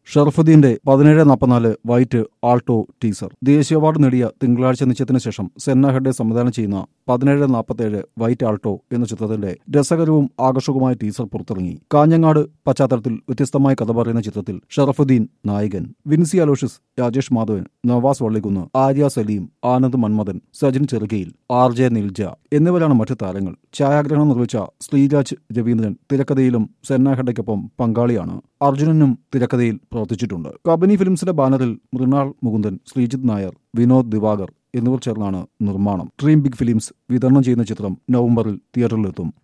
ഷറഫുദ്ദീന്റെ പതിനേഴ് നാൽപ്പത്തിനാല് white Alto teaser ദേശീയ അവാർഡ് നേടിയ തിങ്കളാഴ്ച നിശ്ചയത്തിന് ശേഷം സെന്ന ഹെഡെ സംവിധാനം ചെയ്യുന്ന പതിനേഴ് നാൽപ്പത്തേഴ് വൈറ്റ് ആൾട്ടോ എന്ന ചിത്രത്തിന്റെ രസകരവും ആകർഷകവുമായ ടീസർ പുറത്തിറങ്ങി കാഞ്ഞങ്ങാട് പശ്ചാത്തലത്തിൽ വ്യത്യസ്തമായ കഥ പറയുന്ന ചിത്രത്തിൽ ഷറഫുദ്ദീൻ നായകൻ വിൻസി അലോഷ്യസ് രാജേഷ് മാധവൻ നവാസ് വള്ളിക്കുന്ന് ആര്യ സലീം ആനന്ദ് മന്മഥൻ സജിൻ ചെറുകയിൽ ആർ ജെ നിൽജ എന്നിവരാണ് മറ്റു താരങ്ങൾ ഛായാഗ്രഹണം നിർവഹിച്ച ശ്രീരാജ് രവീന്ദ്രൻ തിരക്കഥയിലും സെന്ന ഹെഡയ്ക്കൊപ്പം പങ്കാളിയാണ് അർജുനനും തിരക്കഥയിൽ പ്രവർത്തിച്ചിട്ടുണ്ട് കബനി ഫിലിംസിന്റെ ബാനറിൽ മൃണാൾ മുകുന്ദൻ ശ്രീജിത്ത് നായർ വിനോദ് ദിവാകർ എന്നിവർ ചേർന്നാണ് നിർമ്മാണം ഡ്രീം ബിഗ് ഫിലിംസ് വിതരണം ചെയ്യുന്ന ചിത്രം നവംബറിൽ തിയേറ്ററിലെത്തും